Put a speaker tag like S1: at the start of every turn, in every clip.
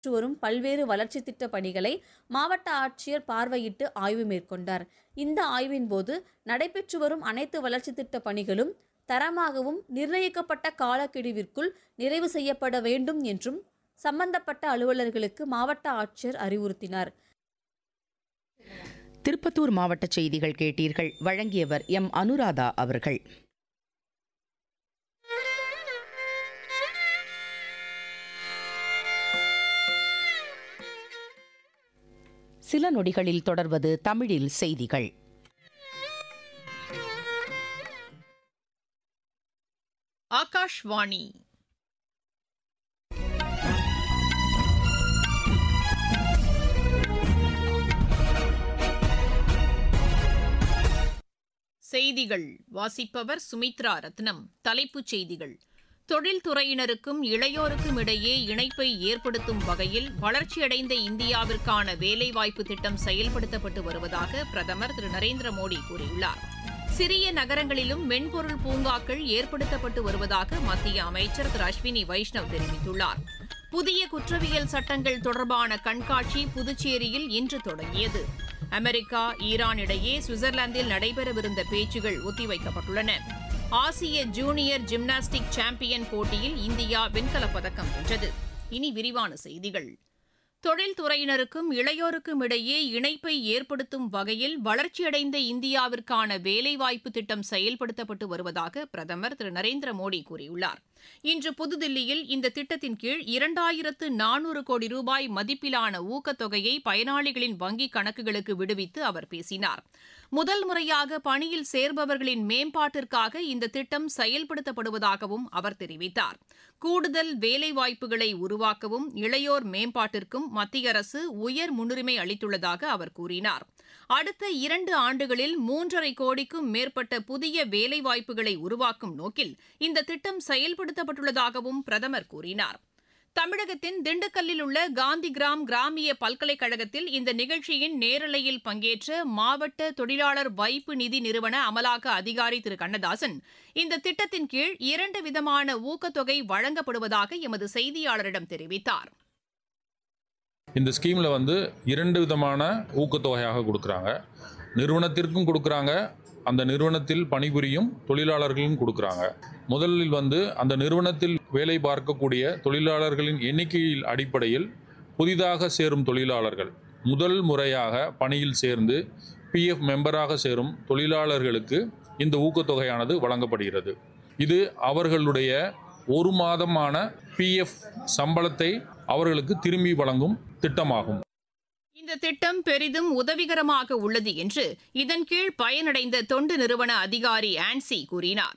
S1: நடைபெற்று வரும் பல்வேறு வளர்ச்சி திட்ட பணிகளை மாவட்ட ஆட்சியர் பார்வையிட்டு ஆய்வு மேற்கொண்டார் இந்த ஆய்வின் போது நடைபெற்று வரும் அனைத்து வளர்ச்சி திட்ட பணிகளும் தரமாகவும் நிர்ணயிக்கப்பட்ட காலக்கெடுவிற்குள் நிறைவு செய்யப்பட வேண்டும் என்றும் சம்பந்தப்பட்ட அலுவலர்களுக்கு மாவட்ட ஆட்சியர் அறிவுறுத்தினார்
S2: திருப்பத்தூர் மாவட்ட செய்திகள் கேட்டீர்கள் வழங்கியவர் எம் அனுராதா அவர்கள் சில நொடிகளில் தொடர்வது தமிழில் செய்திகள்
S3: ஆகாஷ்வாணி செய்திகள் வாசிப்பவர் சுமித்ரா ரத்னம் தலைப்புச் செய்திகள் தொழில்துறையினருக்கும் இளையோருக்கும் இடையே இணைப்பை ஏற்படுத்தும் வகையில் வளர்ச்சியடைந்த இந்தியாவிற்கான வேலைவாய்ப்பு திட்டம் செயல்படுத்தப்பட்டு வருவதாக பிரதமர் திரு நரேந்திர மோடி கூறியுள்ளார் சிறிய நகரங்களிலும் மென்பொருள் பூங்காக்கள் ஏற்படுத்தப்பட்டு வருவதாக மத்திய அமைச்சர் திரு அஸ்வினி வைஷ்ணவ் தெரிவித்துள்ளார் புதிய குற்றவியல் சட்டங்கள் தொடர்பான கண்காட்சி புதுச்சேரியில் இன்று தொடங்கியது அமெரிக்கா ஈரான் இடையே சுவிட்சர்லாந்தில் நடைபெறவிருந்த பேச்சுகள் ஒத்திவைக்கப்பட்டுள்ளன ஆசிய ஜூனியர் ஜிம்னாஸ்டிக் சாம்பியன் போட்டியில் இந்தியா வெண்கலப் பதக்கம் வென்றது இனி விரிவான செய்திகள் தொழில்துறையினருக்கும் இளையோருக்கும் இடையே இணைப்பை ஏற்படுத்தும் வகையில் வளர்ச்சியடைந்த இந்தியாவிற்கான வேலைவாய்ப்பு திட்டம் செயல்படுத்தப்பட்டு வருவதாக பிரதமர் திரு நரேந்திர மோடி கூறியுள்ளார் இன்று புதுதில்லியில் இந்த திட்டத்தின் கீழ் இரண்டாயிரத்து நானூறு கோடி ரூபாய் மதிப்பிலான ஊக்கத்தொகையை பயனாளிகளின் வங்கிக் கணக்குகளுக்கு விடுவித்து அவர் பேசினார் முதல் முறையாக பணியில் சேர்பவர்களின் மேம்பாட்டிற்காக இந்த திட்டம் செயல்படுத்தப்படுவதாகவும் அவர் தெரிவித்தார் கூடுதல் வேலைவாய்ப்புகளை உருவாக்கவும் இளையோர் மேம்பாட்டிற்கும் மத்திய அரசு உயர் முன்னுரிமை அளித்துள்ளதாக அவர் கூறினார் அடுத்த இரண்டு ஆண்டுகளில் மூன்றரை கோடிக்கும் மேற்பட்ட புதிய வேலைவாய்ப்புகளை உருவாக்கும் நோக்கில் இந்த திட்டம் செயல்படுத்தப்பட்டுள்ளதாகவும் பிரதமர் கூறினார் தமிழகத்தின் திண்டுக்கல்லில் உள்ள காந்திகிராம் கிராமிய பல்கலைக்கழகத்தில் இந்த நிகழ்ச்சியின் நேரலையில் பங்கேற்ற மாவட்ட தொழிலாளர் வைப்பு நிதி நிறுவன அமலாக்க அதிகாரி திரு கண்ணதாசன் இந்த திட்டத்தின் கீழ் இரண்டு விதமான ஊக்கத்தொகை வழங்கப்படுவதாக எமது செய்தியாளரிடம் தெரிவித்தார்
S4: இந்த ஸ்கீமில் வந்து இரண்டு விதமான ஊக்கத்தொகையாக கொடுக்குறாங்க நிறுவனத்திற்கும் கொடுக்குறாங்க அந்த நிறுவனத்தில் பணிபுரியும் தொழிலாளர்களும் கொடுக்குறாங்க முதலில் வந்து அந்த நிறுவனத்தில் வேலை பார்க்கக்கூடிய தொழிலாளர்களின் எண்ணிக்கையில் அடிப்படையில் புதிதாக சேரும் தொழிலாளர்கள் முதல் முறையாக பணியில் சேர்ந்து பிஎஃப் மெம்பராக சேரும் தொழிலாளர்களுக்கு இந்த ஊக்கத்தொகையானது வழங்கப்படுகிறது இது அவர்களுடைய ஒரு மாதமான பிஎஃப் சம்பளத்தை அவர்களுக்கு திரும்பி வழங்கும் திட்டமாகும்
S3: இந்த திட்டம் பெரிதும் உதவிகரமாக உள்ளது என்று இதன் கீழ் பயனடைந்த தொண்டு நிறுவன அதிகாரி ஆன்சி கூறினார்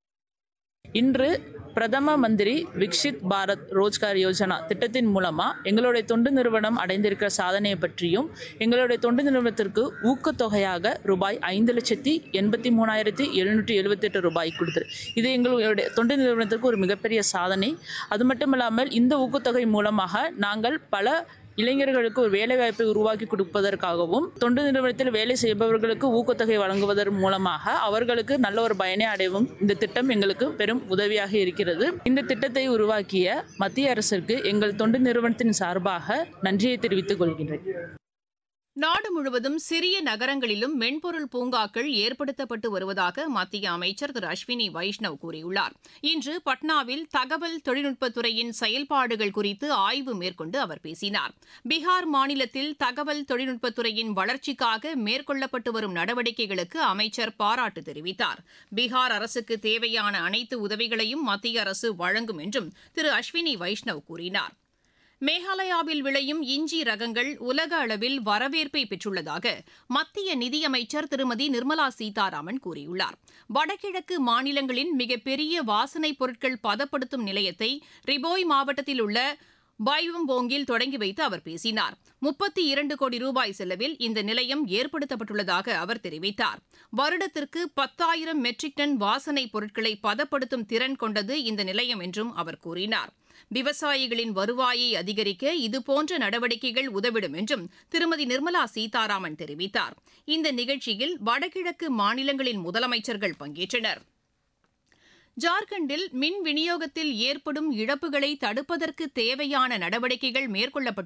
S5: இன்று பிரதம மந்திரி விக்ஷித் பாரத் ரோஜ்கார் யோஜனா திட்டத்தின் மூலமா எங்களுடைய தொண்டு நிறுவனம் அடைந்திருக்கிற சாதனையை பற்றியும் எங்களுடைய தொண்டு நிறுவனத்திற்கு ஊக்கத்தொகையாக ரூபாய் ஐந்து லட்சத்தி எண்பத்தி மூணாயிரத்தி எழுநூற்றி எழுபத்தெட்டு ரூபாய் கொடுத்துரு இது எங்களுடைய தொண்டு நிறுவனத்திற்கு ஒரு மிகப்பெரிய சாதனை அது மட்டும் இல்லாமல் இந்த ஊக்கத்தொகை மூலமாக நாங்கள் பல இளைஞர்களுக்கு ஒரு வேலைவாய்ப்பை உருவாக்கி கொடுப்பதற்காகவும் தொண்டு நிறுவனத்தில் வேலை செய்பவர்களுக்கு ஊக்கத்தொகை வழங்குவதன் மூலமாக அவர்களுக்கு நல்ல ஒரு பயனை அடைவும் இந்த திட்டம் எங்களுக்கு பெரும் உதவியாக இருக்கிறது இந்த திட்டத்தை உருவாக்கிய மத்திய அரசிற்கு எங்கள் தொண்டு நிறுவனத்தின் சார்பாக நன்றியை தெரிவித்துக் கொள்கின்றேன்
S3: நாடு முழுவதும் சிறிய நகரங்களிலும் மென்பொருள் பூங்காக்கள் ஏற்படுத்தப்பட்டு வருவதாக மத்திய அமைச்சர் திரு அஸ்வினி வைஷ்ணவ் கூறியுள்ளார் இன்று பட்னாவில் தகவல் தொழில்நுட்பத்துறையின் செயல்பாடுகள் குறித்து ஆய்வு மேற்கொண்டு அவர் பேசினார் பீகார் மாநிலத்தில் தகவல் தொழில்நுட்பத்துறையின் வளர்ச்சிக்காக மேற்கொள்ளப்பட்டு வரும் நடவடிக்கைகளுக்கு அமைச்சர் பாராட்டு தெரிவித்தார் பீகார் அரசுக்கு தேவையான அனைத்து உதவிகளையும் மத்திய அரசு வழங்கும் என்றும் திரு அஸ்வினி வைஷ்ணவ் கூறினார் மேகாலயாவில் விளையும் இஞ்சி ரகங்கள் உலக அளவில் வரவேற்பை பெற்றுள்ளதாக மத்திய நிதியமைச்சர் திருமதி நிர்மலா சீதாராமன் கூறியுள்ளார் வடகிழக்கு மாநிலங்களின் மிகப்பெரிய வாசனைப் பொருட்கள் பதப்படுத்தும் நிலையத்தை ரிபோய் மாவட்டத்தில் உள்ள பாய்வம்போங்கில் தொடங்கி வைத்து அவர் பேசினார் முப்பத்தி இரண்டு கோடி ரூபாய் செலவில் இந்த நிலையம் ஏற்படுத்தப்பட்டுள்ளதாக அவர் தெரிவித்தார் வருடத்திற்கு பத்தாயிரம் மெட்ரிக் டன் வாசனைப் பொருட்களை பதப்படுத்தும் திறன் கொண்டது இந்த நிலையம் என்றும் அவர் கூறினார் விவசாயிகளின் வருவாயை அதிகரிக்க இதுபோன்ற நடவடிக்கைகள் உதவிடும் என்றும் திருமதி நிர்மலா சீதாராமன் தெரிவித்தார் இந்த நிகழ்ச்சியில் வடகிழக்கு மாநிலங்களின் முதலமைச்சர்கள் பங்கேற்றனர் ஜார்க்கண்டில் மின் விநியோகத்தில் ஏற்படும் இழப்புகளை தடுப்பதற்கு தேவையான நடவடிக்கைகள் மேற்கொள்ளப்பட்டு